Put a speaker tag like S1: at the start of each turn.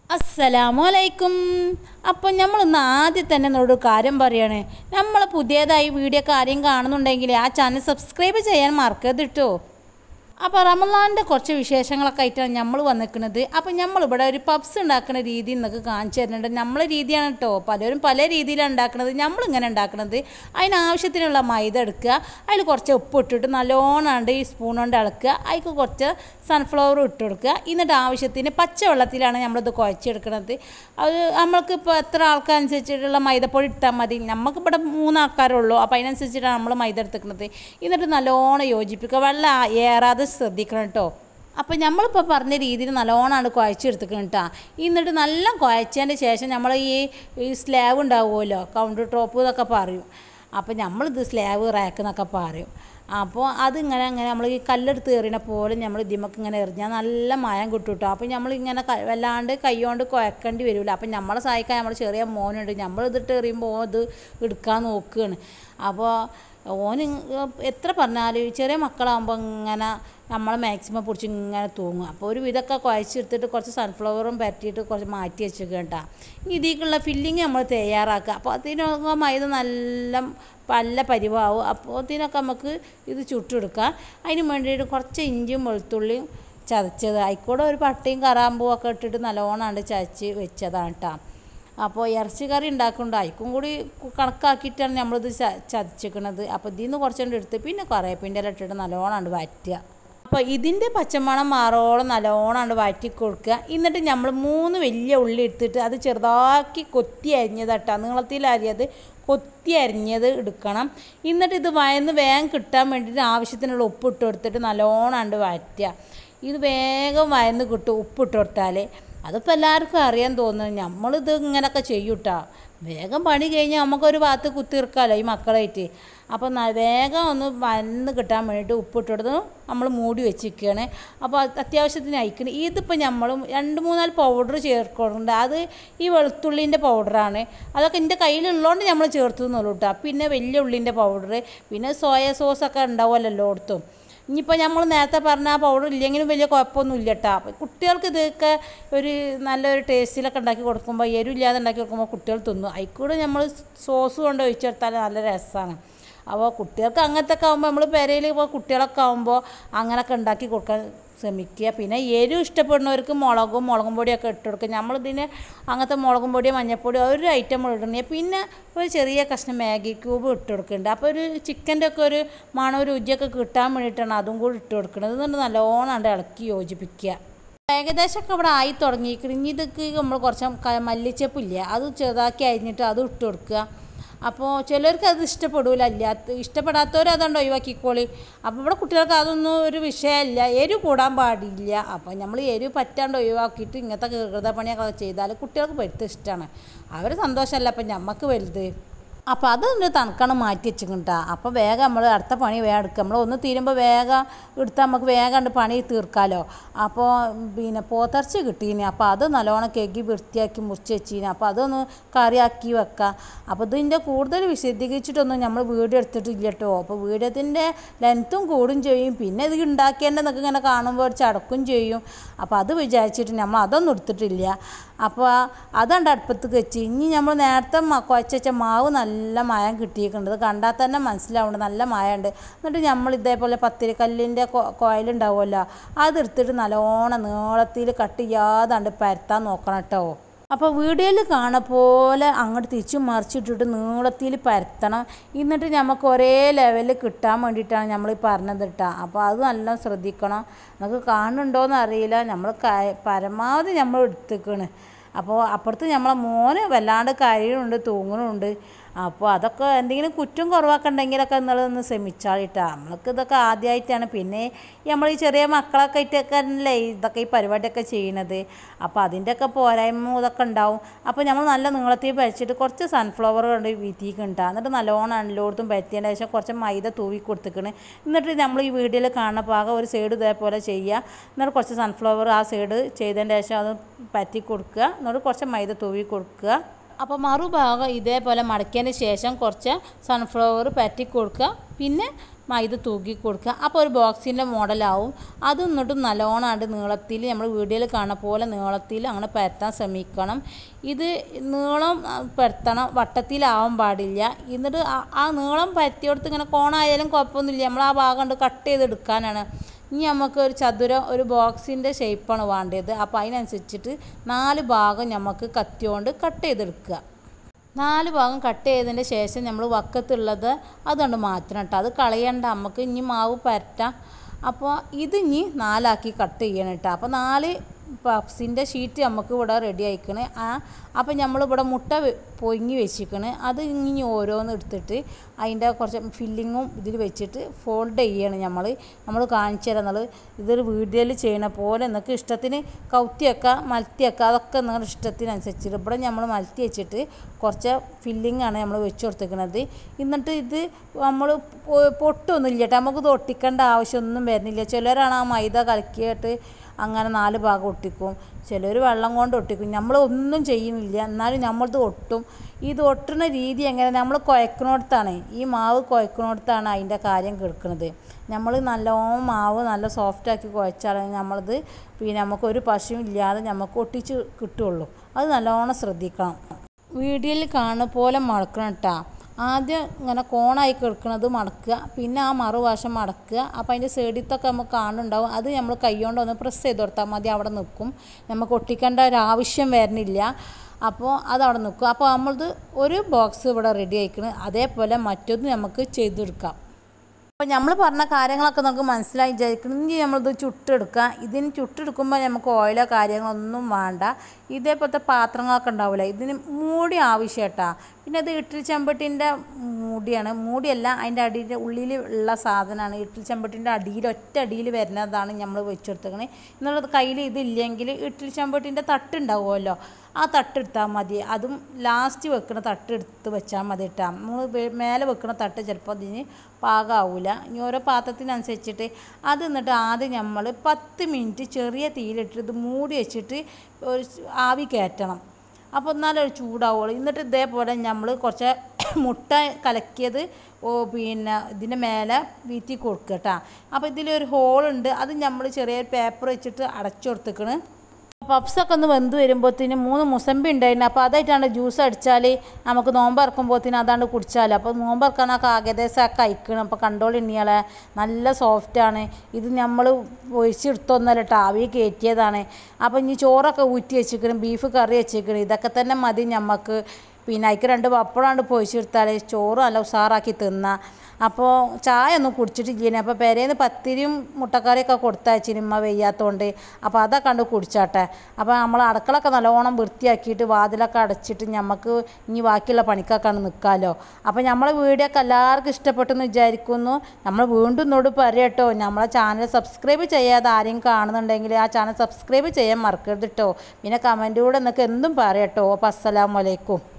S1: അസ്സലാമു അലൈക്കും അപ്പോൾ നമ്മളൊന്ന് ആദ്യം തന്നെ എന്നോട് ഒരു കാര്യം പറയാണ് നമ്മൾ പുതിയതായി വീഡിയോ കാര്യം കാണുന്നുണ്ടെങ്കിൽ ആ ചാനൽ സബ്സ്ക്രൈബ് ചെയ്യാൻ മറക്കരുത് കേട്ടോ അപ്പോൾ റമലാൻ്റെ കുറച്ച് വിശേഷങ്ങളൊക്കെ ആയിട്ടാണ് നമ്മൾ വന്നിരിക്കുന്നത് അപ്പോൾ നമ്മളിവിടെ ഒരു പബ്സ് ഉണ്ടാക്കുന്ന രീതി എന്നൊക്കെ കാണിച്ചു തരുന്നുണ്ട് നമ്മളെ രീതിയാണ് കേട്ടോ പലരും പല രീതിയിലാണ് ഉണ്ടാക്കുന്നത് നമ്മളിങ്ങനെ ഉണ്ടാക്കുന്നത് അതിനാവശ്യത്തിനുള്ള മൈദ എടുക്കുക അതിൽ കുറച്ച് ഉപ്പ് ഇട്ടിട്ട് നല്ലോണം ഈ സ്പൂൺ കൊണ്ട് ഇളക്കുക അതിൽ കുറച്ച് സൺഫ്ലവർ ഇട്ട് കൊടുക്കുക എന്നിട്ട് ആവശ്യത്തിന് പച്ചവെള്ളത്തിലാണ് നമ്മളിത് കുഴച്ചെടുക്കുന്നത് അത് നമ്മൾക്ക് ഇപ്പോൾ എത്ര ആൾക്കനുസരിച്ചിട്ടുള്ള മൈദപ്പൊടി ഇട്ടാൽ മതി നമുക്കിവിടെ മൂന്ന് ആൾക്കാരുള്ളൂ അപ്പോൾ അതിനനുസരിച്ചിട്ടാണ് നമ്മൾ മൈദ എടുത്തിരിക്കുന്നത് എന്നിട്ട് നല്ലോണം യോജിപ്പിക്കുക വെള്ളം ഏറാതെ ശ്രദ്ധിക്കണം കേട്ടോ അപ്പോൾ നമ്മളിപ്പോൾ പറഞ്ഞ രീതിയിൽ നല്ലോണമാണ് കുഴച്ചെടുത്തിക്കണം കേട്ടോ എന്നിട്ട് നല്ല കുഴച്ചതിൻ്റെ ശേഷം നമ്മൾ ഈ ഈ സ്ലാബ് ഉണ്ടാവുമല്ലോ കൗണ്ടർ ടോപ്പ് എന്നൊക്കെ പറയും അപ്പോൾ നമ്മളിത് സ്ലാബ് റാക്ക് എന്നൊക്കെ പറയും അപ്പോൾ അതിങ്ങനെ അങ്ങനെ നമ്മൾ ഈ കല്ലെടുത്ത് എറിയണ പോലെ നമ്മൾ ഇതിമക്ക് ഇങ്ങനെ എറിഞ്ഞാൽ നല്ല മയം കിട്ടും കേട്ടോ അപ്പോൾ നമ്മളിങ്ങനെ ക- വല്ലാണ്ട് കൈകൊണ്ട് കുഴക്കേണ്ടി വരില്ല അപ്പം നമ്മളെ സഹായിക്കാൻ നമ്മൾ ചെറിയ മോനുണ്ട് നമ്മൾ ഇതിട്ട് എറിയുമ്പോൾ ഓൻ ഇത് എടുക്കാൻ നോക്കുകയാണ് അപ്പോൾ ഓന് ഇങ്ങ- എത്ര പറഞ്ഞാലും ചെറിയ മക്കളാകുമ്പോൾ ഇങ്ങനെ നമ്മൾ മാക്സിമം പിടിച്ച് ഇങ്ങനെ തൂങ്ങും അപ്പോൾ ഒരു വിധമൊക്കെ കുഴച്ചെടുത്തിട്ട് കുറച്ച് സൺഫ്ലവറും പരട്ടിയിട്ട് കുറച്ച് മാറ്റി വെച്ചേക്കുക കേട്ടോ ഇനി ഇതിലേക്കുള്ള ഫില്ലിങ് നമ്മൾ തയ്യാറാക്കുക അപ്പോൾ അതിനൊക്കെ മൈദ നല്ല പല്ല പരിവാവും അപ്പോൾ ഇതിനൊക്കെ നമുക്ക് ഇത് ചുട്ടെടുക്കാം അതിന് വേണ്ടിയിട്ട് കുറച്ച് ഇഞ്ചിയും വെളുത്തുള്ളിയും ചതച്ചത് ആയിക്കോടെ ഒരു പട്ടയും കറാമ്പും ഒക്കെ ഇട്ടിട്ട് നല്ലോണമാണ് ചതച്ച് വെച്ചതാണ് കേട്ടോ അപ്പോൾ ഇറച്ചി കറി ഉണ്ടാക്കുന്നുണ്ട് അതിക്കും കൂടി കു- കണക്കാക്കിയിട്ടാണ് നമ്മളിത് ച ചതച്ചിക്കണത് അപ്പോൾ ഇതിൽ നിന്ന് കുറച്ചുകൊണ്ട് എടുത്ത് പിന്നെ കറിവേപ്പിൻ്റെ ഇല ഇട്ടിട്ട് നല്ലോണമാണ് വറ്റുക അപ്പോൾ ഇതിൻ്റെ പച്ചമണം മാറോളം നല്ലോണമാണ് വഴറ്റി കൊടുക്കുക എന്നിട്ട് നമ്മൾ മൂന്ന് വലിയ ഉള്ളി എടുത്തിട്ട് അത് ചെറുതാക്കി കൊത്തി അരിഞ്ഞതാട്ടാ നീളത്തിൽ അരിയത് കൊത്തി അരിഞ്ഞത് എടുക്കണം എന്നിട്ട് ഇത് വയന്ന് വേഗം കിട്ടാൻ വേണ്ടിയിട്ട് ആവശ്യത്തിനുള്ള ഉപ്പ് ഇട്ട് കൊടുത്തിട്ട് നല്ലോണം വഴറ്റുക ഇത് വേഗം വയന്ന് കിട്ടും ഉപ്പിട്ട് കൊടുത്താൽ അതിപ്പോൾ എല്ലാവർക്കും അറിയാൻ തോന്നുന്നു നമ്മളിത് ഇങ്ങനെയൊക്കെ ചെയ്യൂട്ടാ വേഗം പണി കഴിഞ്ഞാൽ നമുക്കൊരു ഭാഗത്ത് കുത്തിർക്കാമല്ലോ ഈ മക്കളായിട്ട് അപ്പോൾ ന- വേഗം ഒന്ന് വന്ന് കിട്ടാൻ വേണ്ടിയിട്ട് ഉപ്പിട്ടെടുത്ത് നമ്മൾ മൂടി വെച്ചിരിക്കുകയാണ് അപ്പോൾ അത് അത്യാവശ്യത്തിന് അയക്കണം ഇതിപ്പോൾ നമ്മൾ രണ്ട് മൂന്നാല് പൗഡർ ചേർക്കുന്നുണ്ട് അത് ഈ വെളുത്തുള്ളിൻ്റെ പൗഡറാണ് അതൊക്കെ എൻ്റെ കയ്യിലുള്ളതുകൊണ്ട് നമ്മൾ ചേർത്ത് എന്നുള്ളൂ കേട്ടോ പിന്നെ വലിയ ഉള്ളിൻ്റെ പൗഡർ പിന്നെ സോയ സോസൊക്കെ ഉണ്ടാവുമല്ലോ എല്ലായിടത്തും ഇനിയിപ്പോൾ നമ്മൾ നേരത്തെ പറഞ്ഞ ആ പൗഡർ ഇല്ലെങ്കിലും വലിയ കുഴപ്പമൊന്നും ഇല്ല കേട്ടോ അപ്പോൾ കുട്ടികൾക്ക് ഇതൊക്കെ ഒരു നല്ലൊരു ടേസ്റ്റിലൊക്കെ ഉണ്ടാക്കി കൊടുക്കുമ്പോൾ എരിവില്ലാതെ ഉണ്ടാക്കി കൊടുക്കുമ്പോൾ കുട്ടികൾ തിന്നും അതിൽക്കൂടെ നമ്മൾ സോസ് കൊണ്ട് ഒഴിച്ചെടുത്താൽ നല്ല രസമാണ് അപ്പോൾ കുട്ടികൾക്ക് അങ്ങനത്തെ ഒക്കെ ആകുമ്പോൾ നമ്മൾ പെരയിൽ ഇപ്പോൾ കുട്ടികളൊക്കെ ആകുമ്പോൾ അങ്ങനെയൊക്കെ ഉണ്ടാക്കി കൊടുക്കാൻ ശ്രമിക്കുക പിന്നെ എരിവ് ഇഷ്ടപ്പെടുന്നവർക്ക് മുളകും മുളകും പൊടിയൊക്കെ ഇട്ട് കൊടുക്കുക നമ്മളിതിന് അങ്ങനത്തെ മുളകും പൊടി മഞ്ഞൾപ്പൊടി ഒരു ഐറ്റം ഇടണേ പിന്നെ ഒരു ചെറിയ കഷ്ണം മാഗി ക്യൂബ് ഇട്ട് കൊടുക്കുന്നുണ്ട് അപ്പോൾ ഒരു ചിക്കൻ്റെ ഒക്കെ ഒരു മണം രുചിയൊക്കെ കിട്ടാൻ വേണ്ടിയിട്ടാണ് അതും കൂടി ഇട്ട് കൊടുക്കുന്നത് എന്നിട്ട് നല്ലോണം ഉണ്ട് ഇളക്കി യോജിപ്പിക്കുക ഏകദേശമൊക്കെ ഇവിടെ ആയി തുടങ്ങിയിരിക്കണം ഇനി ഇതൊക്കെ നമ്മൾ കുറച്ച് ക- മല്ലിച്ചപ്പില്ലേ അത് ചെറുതാക്കി അരിഞ്ഞിട്ട് അത് ഇട്ട് കൊടുക്കുക അപ്പോൾ ചിലർക്ക് അത് ഇഷ്ടപ്പെടില്ല അല്ലാത്ത ഇഷ്ടപ്പെടാത്തവർ അതുകൊണ്ട് ഒഴിവാക്കിക്കോളി അപ്പോൾ ഇവിടെ കുട്ടികൾക്ക് അതൊന്നും ഒരു വിഷയമല്ല എരിവ് കൂടാൻ പാടില്ല അപ്പോൾ നമ്മൾ എരിവ് പറ്റാണ്ട് ഒഴിവാക്കിയിട്ട് ഇങ്ങനത്തെ കൃത പണിയൊക്കെ ചെയ്താൽ കുട്ടികൾക്ക് വലുത് ഇഷ്ടമാണ് അവർ സന്തോഷമല്ല അപ്പം നമുക്ക് വലുത് അപ്പോൾ അതൊന്ന് തണുക്കണം മാറ്റി വെച്ചിട്ടാ അപ്പോൾ വേഗം നമ്മൾ അടുത്ത പണി വേഗം എടുക്കുക നമ്മൾ ഒന്ന് തീരുമ്പോൾ വേഗം എടുത്താൽ നമുക്ക് വേഗം കണ്ട് പണി തീർക്കാമല്ലോ അപ്പോൾ പിന്നെ പോത്തർച്ചി കിട്ടീനി അപ്പോൾ അത് നല്ലോണം കെഗി വൃത്തിയാക്കി മുറിച്ച് വെച്ചീനി അപ്പോൾ അതൊന്ന് കറിയാക്കി വെക്കാം അപ്പോൾ ഇതിൻ്റെ കൂടുതൽ വിശദീകരിച്ചിട്ടൊന്നും നമ്മൾ വീഡിയോ എടുത്തിട്ടില്ല കേട്ടോ അപ്പോൾ വീഡിയോത്തിൻ്റെ ലെങ്ത്തും കൂടും ചെയ്യും പിന്നെ ഇത് ഉണ്ടാക്കിയതിൻ്റെ ഇങ്ങനെ കാണുമ്പോൾ ഒരു ചടക്കും ചെയ്യും അപ്പോൾ അത് വിചാരിച്ചിട്ട് നമ്മൾ അതൊന്നും എടുത്തിട്ടില്ല അപ്പോൾ അതുണ്ട് അടുപ്പത്ത് വെച്ച് ഇനി നമ്മൾ നേരത്തെ മ- കുഴച്ച് വെച്ച മാവ് നല്ല മയം കിട്ടിയിട്ടുണ്ട് ഇത് കണ്ടാൽ തന്നെ മനസ്സിലാവുന്നുണ്ട് നല്ല മയമുണ്ട് എന്നിട്ട് നമ്മൾ ഇതേപോലെ പത്തിരിക്കല്ലിൻ്റെ കോയിലുണ്ടാവുമല്ലോ അതെടുത്തിട്ട് നല്ലോണം നീളത്തിൽ കട്ട് ചെയ്യാതാണ്ട് പരത്താൻ നോക്കണം കേട്ടോ അപ്പോൾ വീഡിയോയിൽ കാണ പോലെ അങ്ങോട്ട് തിരിച്ച് മറിച്ചിട്ടിട്ട് നീളത്തിൽ പരത്തണം എന്നിട്ട് നമുക്ക് ഒരേ ലെവലിൽ കിട്ടാൻ വേണ്ടിയിട്ടാണ് നമ്മൾ ഈ പറഞ്ഞത് കേട്ടോ അപ്പോൾ അത് നല്ല ശ്രദ്ധിക്കണം നമുക്ക് കാണുന്നുണ്ടോയെന്ന് അറിയില്ല നമ്മൾ ക- പരമാവധി നമ്മൾ എടുത്തേക്കാണ് അപ്പോൾ അപ്പുറത്ത് നമ്മളെ മോന് വല്ലാണ്ട് കരയുന്നുണ്ട് തൂങ്ങുന്നുണ്ട് അപ്പോൾ അതൊക്കെ എന്തെങ്കിലും കുറ്റം കുറവൊക്കെ ഉണ്ടെങ്കിലൊക്കെ എന്നുള്ളതൊന്ന് ശ്രമിച്ചാളിട്ടാ നമ്മൾക്ക് ഇതൊക്കെ ആദ്യമായിട്ടാണ് പിന്നെ ഈ നമ്മൾ ഈ ചെറിയ മക്കളൊക്കെ ആയിട്ടൊക്കെ അല്ലേ ഇതൊക്കെ ഈ പരിപാടിയൊക്കെ ചെയ്യണത് അപ്പോൾ അതിൻ്റെയൊക്കെ പോരായ്മ ഇതൊക്കെ ഉണ്ടാവും അപ്പോൾ നമ്മൾ നല്ല നീളത്തിൽ പരച്ചിട്ട് കുറച്ച് സൺഫ്ലവർ കൊണ്ട് വീത്തിക്കുണ്ടാ എന്നിട്ട് നല്ലോണം എല്ലായിടത്തും പരത്തിയതിന് ശേഷം കുറച്ച് മൈദ തൂവി കൊടുത്തിക്കണ് എന്നിട്ട് നമ്മൾ ഈ വീഡിയോയിൽ കാണുന്ന പാകം ഒരു സൈഡ് ഇതേപോലെ ചെയ്യുക എന്നിട്ട് കുറച്ച് സൺഫ്ലവർ ആ സൈഡ് ചെയ്തതിന് ശേഷം അത് പറ്റി കൊടുക്കുക എന്നിട്ട് കുറച്ച് മൈദ തൂവി കൊടുക്കുക അപ്പോൾ മറുഭാഗം ഇതേപോലെ മടക്കിയതിന് ശേഷം കുറച്ച് സൺഫ്ലവർ പറ്റി കൊടുക്കുക പിന്നെ മൈദ തൂക്കി കൊടുക്കുക അപ്പോൾ ഒരു ബോക്സിൻ്റെ മോഡലാവും അത് എന്നിട്ട് നല്ലോണമായിട്ട് നീളത്തിൽ നമ്മൾ വീഡിയോയിൽ കാണുന്ന പോലെ നീളത്തിൽ അങ്ങനെ പരത്താൻ ശ്രമിക്കണം ഇത് നീളം ആ, പരത്തണം വട്ടത്തിലാവാൻ പാടില്ല എന്നിട്ട് ആ- ആ നീളം പരത്തിയെടുത്ത് ഇങ്ങനെ കോണായാലും കുഴപ്പമൊന്നുമില്ല നമ്മൾ ആ ഭാഗം കൊണ്ട് കട്ട് ചെയ്തെടുക്കാനാണ് ഇനി നമുക്ക് ഒരു ചതുരം ഒരു ബോക്സിൻ്റെ ഷേപ്പാണ് വേണ്ടത് അപ്പോൾ അതിനനുസരിച്ചിട്ട് നാല് ഭാഗം നമുക്ക് കത്തിയോണ്ട് കട്ട് ചെയ്തെടുക്കുക നാല് ഭാഗം കട്ട് ചെയ്തതിൻ്റെ ശേഷം നമ്മൾ വക്കത്തുള്ളത് അതുകൊണ്ട് മാറ്റണം കേട്ടോ അത് കളയണ്ട നമുക്ക് ഇനി മാവ് പരറ്റാം അപ്പോൾ ഇത് ഇനി നാലാക്കി കട്ട് ചെയ്യണം കേട്ടോ അപ്പോൾ നാല് പപ്സിൻ്റെ ഷീറ്റ് നമുക്ക് ഇവിടെ റെഡി ആയിക്കണ് ആ അപ്പോൾ നമ്മളിവിടെ മുട്ട വെ- പൊങ്ങി വെച്ചിക്കണ് അത് ഇനി ഓരോന്ന് എടുത്തിട്ട് അതിൻ്റെ കുറച്ച് ഫില്ലിങ്ങും ഇതിൽ വെച്ചിട്ട് ഫോൾഡ് ചെയ്യണം നമ്മൾ നമ്മൾ കാണിച്ചു തരാം നമ്മൾ ഇതൊരു വീഡിയോയിൽ ചെയ്യണ പോലെ നിങ്ങൾക്ക് ഇഷ്ടത്തിന് കൗത്തി വെക്കുക മലത്തി വെക്കുക അതൊക്കെ നിങ്ങളുടെ ഇഷ്ടത്തിനനുസരിച്ചിട്ട് ഇവിടെ നമ്മൾ മലത്തി വെച്ചിട്ട് കുറച്ച് ഫില്ലിംഗ് ആണ് നമ്മൾ വെച്ച് കൊടുത്തേക്കുന്നത് എന്നിട്ട് ഇത് നമ്മൾ പൊട്ടൊന്നും ഇല്ല കേട്ടോ നമുക്കിത് ഒട്ടിക്കേണ്ട ആവശ്യമൊന്നും വരുന്നില്ല ചിലരാണ് ആ മൈദ കലക്കിയിട്ട് അങ്ങനെ നാല് ഭാഗം ഒട്ടിക്കും ചിലർ വെള്ളം കൊണ്ട് ഒട്ടിക്കും നമ്മൾ ഒന്നും ചെയ്യുന്നില്ല എന്നാലും നമ്മളത് ഒട്ടും ഇത് ഒട്ടുന്ന രീതി എങ്ങനെ നമ്മൾ കുഴക്കണോടത്താണ് ഈ മാവ് കുഴക്കണോടത്താണ് അതിൻ്റെ കാര്യം കിടക്കുന്നത് നമ്മൾ നല്ലോണം മാവ് നല്ല സോഫ്റ്റാക്കി കുഴച്ചാലാണ് നമ്മളത് പിന്നെ നമുക്കൊരു പശുവും ഇല്ലാതെ നമുക്ക് ഒട്ടിച്ച് കിട്ടുള്ളൂ അത് നല്ലോണം ശ്രദ്ധിക്കണം വീഡിയോയിൽ കാണുന്ന പോലെ മടക്കണം കേട്ടോ ആദ്യം ഇങ്ങനെ കോണായി കിടക്കുന്നത് മടക്കുക പിന്നെ ആ മറുവശം മടക്കുക അപ്പോൾ അതിൻ്റെ സൈഡിത്തൊക്കെ നമുക്ക് കാണുന്നുണ്ടാവും അത് നമ്മൾ കൈകൊണ്ട് ഒന്ന് പ്രസ് ചെയ്ത് കൊടുത്താൽ മതി അവിടെ നിൽക്കും നമുക്ക് ഒട്ടിക്കേണ്ട ഒരു ആവശ്യം വരുന്നില്ല അപ്പോൾ അത് അവിടെ നിൽക്കും അപ്പോൾ നമ്മളത് ഒരു ബോക്സ് ഇവിടെ റെഡി ആയിക്കണം അതേപോലെ മറ്റൊന്ന് നമുക്ക് ചെയ്തെടുക്കാം അപ്പോൾ നമ്മൾ പറഞ്ഞ കാര്യങ്ങളൊക്കെ നമുക്ക് മനസ്സിലായി വിചാരിക്കണം ഇനി നമ്മളിത് ചുട്ടെടുക്കുക ഇതിന് ചുട്ടെടുക്കുമ്പോൾ നമുക്ക് ഓയിലോ കാര്യങ്ങളൊന്നും വേണ്ട ഇതേപോലത്തെ പാത്രങ്ങളൊക്കെ ഉണ്ടാവില്ല ഇതിന് മൂടി ആവശ്യം കേട്ടാ പിന്നെ ഇത് ഇഡ്ഡലി ചെമ്പട്ടിൻ്റെ മൂടിയാണ് മൂടിയല്ല അതിൻ്റെ അടിയിൽ ഉള്ളിൽ ഉള്ള സാധനമാണ് ഇഡ്ഡലി ചെമ്പട്ടിൻ്റെ അടിയിൽ ഒറ്റ അടിയിൽ വരുന്നതാണ് നമ്മൾ വെച്ചെടുത്തേക്കണേ എന്നുള്ളത് കയ്യിൽ ഇതില്ലെങ്കിൽ ഇഡ്ഡലി ചെമ്പട്ടിൻ്റെ തട്ടുണ്ടാവുമല്ലോ ആ തട്ടെടുത്താൽ മതി അതും ലാസ്റ്റ് വെക്കുന്ന തട്ട് എടുത്ത് വെച്ചാൽ മതി കേട്ടോ നമ്മൾ മേലെ വെക്കുന്ന തട്ട് ചിലപ്പോൾ അതിന് പാകമാവില്ല ഇനി ഓരോ പാത്രത്തിനനുസരിച്ചിട്ട് അത് എന്നിട്ട് ആദ്യം നമ്മൾ പത്ത് മിനിറ്റ് ചെറിയ തീയിലിട്ട് ഇത് മൂടി വെച്ചിട്ട് ഒരു ആവി കയറ്റണം അപ്പോൾ എന്നാലും ഒരു ചൂടാവുള്ളൂ എന്നിട്ട് ഇതേപോലെ നമ്മൾ കുറച്ച് മുട്ട കലക്കിയത് ഓ പിന്നെ ഇതിൻ്റെ മേലെ വീത്തി കൊടുക്കുക കേട്ടോ അപ്പോൾ ഇതിലൊരു ഹോളുണ്ട് അത് നമ്മൾ ചെറിയൊരു പേപ്പർ വെച്ചിട്ട് അടച്ചു കൊടുത്തേക്കണ് പപ്സൊക്കെ ഒന്ന് വെന്ത് വരുമ്പോഴത്തേന് മൂന്ന് മുസമ്പി ഉണ്ടായിരുന്നു അപ്പോൾ അതായിട്ടാണ് ജ്യൂസ് അടിച്ചാൽ നമുക്ക് നോമ്പ് ഇറക്കുമ്പോഴത്തേന് അതാണ്ട് കുടിച്ചാൽ അപ്പോൾ നോമ്പ് ഇറക്കാനൊക്കെ ഏകദേശം ഒക്കെ അയക്കണം അപ്പോൾ കണ്ടോളിണ്ണിയാളെ നല്ല സോഫ്റ്റാണ് ഇത് നമ്മൾ ഒഴിച്ചെടുത്തൊന്നല്ല കേട്ടോ ആവി കയറ്റിയതാണ് അപ്പോൾ ഇനി ചോറൊക്കെ ഊറ്റി വെച്ചിരിക്കണം ബീഫ് കറി വെച്ചിരിക്കണം ഇതൊക്കെ തന്നെ മതി നമുക്ക് പിന്നെ അതിക്ക് രണ്ട് പപ്പടമാണ്ട് പൊഴിച്ചെടുത്താൽ ചോറ് നല്ല ഉഷാറാക്കി തിന്നാം അപ്പോൾ ചായ ഒന്നും കുടിച്ചിട്ടില്ല അപ്പോൾ പെരേന്ന് പത്തിരിയും മുട്ടക്കറിയൊക്കെ കൊടുത്തയച്ചിന് ഉമ്മ വെയ്യാത്തതുകൊണ്ട് അപ്പോൾ അതൊക്കെ കണ്ട് കുടിച്ചാട്ടെ അപ്പോൾ നമ്മൾ അടുക്കളൊക്കെ നല്ലോണം വൃത്തിയാക്കിയിട്ട് വാതിലൊക്കെ അടച്ചിട്ട് നമുക്ക് ഇനി ബാക്കിയുള്ള പണിക്കൊക്കെ നിൽക്കാമല്ലോ അപ്പോൾ നമ്മളെ വീഡിയോ ഒക്കെ എല്ലാവർക്കും ഇഷ്ടപ്പെട്ടെന്ന് വിചാരിക്കുന്നു നമ്മൾ വീണ്ടും ഇന്നോട് പറയട്ടോ നമ്മളെ ചാനൽ സബ്സ്ക്രൈബ് ചെയ്യാതെ ആരെയും കാണുന്നുണ്ടെങ്കിൽ ആ ചാനൽ സബ്സ്ക്രൈബ് ചെയ്യാൻ മറക്കരുത് കേട്ടോ പിന്നെ കമൻറ്റിലൂടെ നിങ്ങൾക്ക് എന്തും പറയട്ടോ അപ്പോൾ അസ്സലാമലൈക്കും